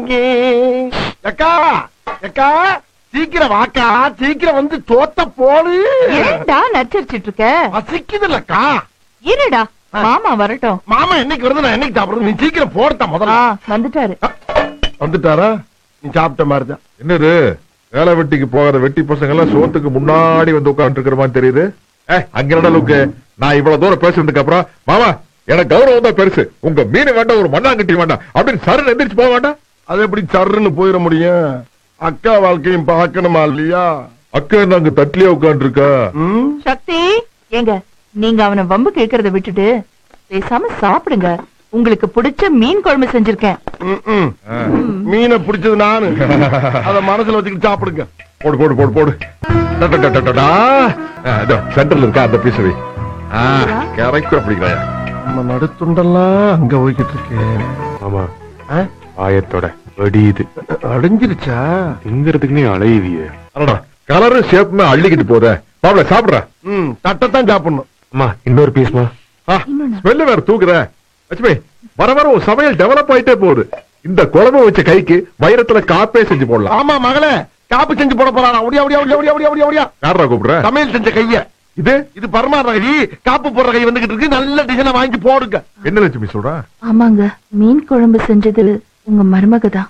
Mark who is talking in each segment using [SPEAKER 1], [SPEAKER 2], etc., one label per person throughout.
[SPEAKER 1] இங்கே எக்கா எக்கா சீக்கிரம் வாக்கா சீக்கிரம் வந்து தோத்த போடு
[SPEAKER 2] ஏன்டா நச்சரிச்சிட்டு இருக்க
[SPEAKER 1] பசிக்குது இல்லக்கா
[SPEAKER 2] இருடா மாமா வரட்டும்
[SPEAKER 1] மாமா என்னைக்கு வருது நான் என்னைக்கு சாப்பிடுறது நீ சீக்கிரம் போடுத்த
[SPEAKER 2] ஆ
[SPEAKER 1] முதல்ல
[SPEAKER 2] வந்துட்டாரு
[SPEAKER 1] வந்துட்டாரா நீ சாப்பிட்ட மாதிரி தான்
[SPEAKER 3] என்னது வேலை வெட்டிக்கு போகாத வெட்டி பசங்க எல்லாம் சோத்துக்கு முன்னாடி வந்து உட்கார்ந்து இருக்கிற மாதிரி தெரியுது ஏ அங்க என்னடா லுக்கு நான் இவ்வளவு தூரம் பேசுனதுக்கு அப்புறம் மாமா எனக்கு கௌரவம் தான் பெருசு உங்க மீன் வேண்டாம் ஒரு மண்ணாங்கட்டி வேண்டாம் அப்படின்னு சரண் எந்திரிச்சு போக வேண்டாம்
[SPEAKER 1] அது எப்படி சர்ன்னு போயிட முடியும் அக்கா வாழ்க்கையும் பார்க்கணுமா இல்லையா
[SPEAKER 3] அக்கா என்ன அங்க தட்லியா உட்கார்ந்து இருக்கா
[SPEAKER 1] ம்?
[SPEAKER 2] சக்தி ஏங்க நீங்க அவனை வம்பு கேக்குறத விட்டுட்டு பேசாம சாப்பிடுங்க உங்களுக்கு பிடிச்ச மீன் குழம்பு செஞ்சிருக்கேன்
[SPEAKER 1] ம், ம். மீனை பிடிச்சது நானு அத மனசுல வச்சுக்கிட்டு சாப்பிடுங்க
[SPEAKER 3] போடு போடு போடு போடு டா, டா, டா, டா, டா, டா. ஆ, இதோ சென்டர்ல இருக்கா அந்த பீஸ் வை கரெக்டா பிடிக்கிறாயா
[SPEAKER 1] நம்ம நடுத்துண்டெல்லாம் அங்க போய்கிட்டு இருக்கேன்
[SPEAKER 4] ஆமா
[SPEAKER 1] ஆ?
[SPEAKER 4] ஆயத்தோட வெடியுது
[SPEAKER 1] அடைஞ்சிருச்சா
[SPEAKER 4] திங்கிறதுக்கு நீ அலையுவிய
[SPEAKER 3] அடடா கலரு ஷேப்புமே அள்ளிக்கிட்டு போதே பாவல சாப்பிடுற
[SPEAKER 1] ம் தட்டைத்தான் சாப்பிடணும்
[SPEAKER 4] அம்மா இன்னொரு பீஸ்மா
[SPEAKER 3] ஸ்மெல்லு வேற தூக்குற லட்சுமி வர வர உன் சமையல் டெவலப் ஆயிட்டே போகுது இந்த குழம்பு வச்ச கைக்கு வைரத்துல காப்பே செஞ்சு போடலாம்
[SPEAKER 1] ஆமா மகளே காப்பு செஞ்சு போட போறானா ஒடியா ஒடியா ஒடியா ஒடியா ஒடியா ஒடியா ஒடியா
[SPEAKER 3] யாரா கூப்பிடுற
[SPEAKER 1] சமையல் செஞ்ச கைய
[SPEAKER 3] இது
[SPEAKER 1] இது பரமாற கை காப்பு போடுற கை வந்துகிட்டு இருக்கு நல்ல டிசைனை வாங்கி போடுங்க
[SPEAKER 3] என்ன லட்சுமி சொல்ற
[SPEAKER 2] ஆமாங்க மீன் குழம்பு செஞ்சது உங்க மருமக தான்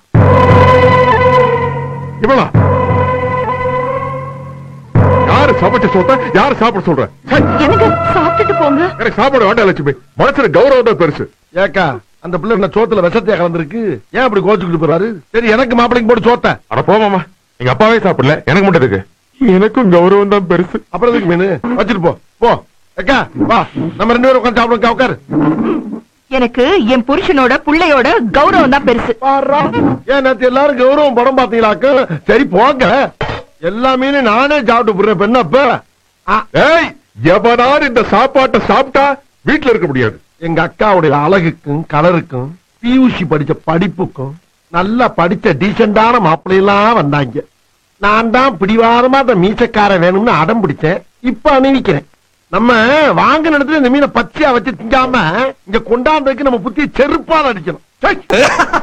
[SPEAKER 3] இவளா யாரு சமைச்ச சொத்த யாரு சாப்பிட சொல்ற சை,
[SPEAKER 2] எனக்கு சாப்பிட்டுட்டு போங்க
[SPEAKER 3] எனக்கு சாப்பாடு வேண்டாம் லட்சுமி மனசுல கௌரவம் தான் பெருசு
[SPEAKER 1] ஏக்கா அந்த பிள்ளை என்ன சோத்துல விஷத்தையா கலந்துருக்கு ஏன் அப்படி கோச்சுக்கிட்டு போறாரு சரி எனக்கு மாப்பிளைக்கு போட்டு சோத்த
[SPEAKER 4] அட போமாமா எங்க அப்பாவே சாப்பிடல எனக்கு மட்டும் இருக்கு எனக்கும் கௌரவம் தான் பெருசு
[SPEAKER 1] அப்புறம் எதுக்கு மீன் வச்சுட்டு போ போ ஏக்கா வா நம்ம ரெண்டு பேரும் உட்காந்து சாப்பிடுங்க உட்காரு
[SPEAKER 2] எனக்கு என் புருஷனோட புள்ளையோட கௌரவம் தான் பெருசு
[SPEAKER 1] பாருடா. ஏன் நேத்து எல்லாரும் கௌரவம் படம் பாத்தீங்களாக்க சரி போங்க எல்லா மீனும் நானே சாப்பிட்டு போடுறேன் இப்ப என்னப்ப ஆ,
[SPEAKER 3] ஏய் எவனார் இந்த சாப்பாட்டை சாப்பிட்டா வீட்டுல இருக்க முடியாது
[SPEAKER 1] எங்க அக்காவுடைய அழகுக்கும் கலருக்கும் பியூசி படிச்ச படிப்புக்கும் நல்லா படிச்ச டீசெண்டான மாப்பிள்ளையெல்லாம் வந்தாங்க நான் தான் பிடிவாதமா அந்த மீசக்கார வேணும்னு அடம் பிடிச்சேன் இப்ப அணிவிக்கிறேன் நம்ம வாங்கின இடத்துல இந்த மீனை பச்சையா வச்சு திங்காம இங்க கொண்டாந்ததுக்கு நம்ம புத்தி செருப்பால் அடிக்கணும் சை.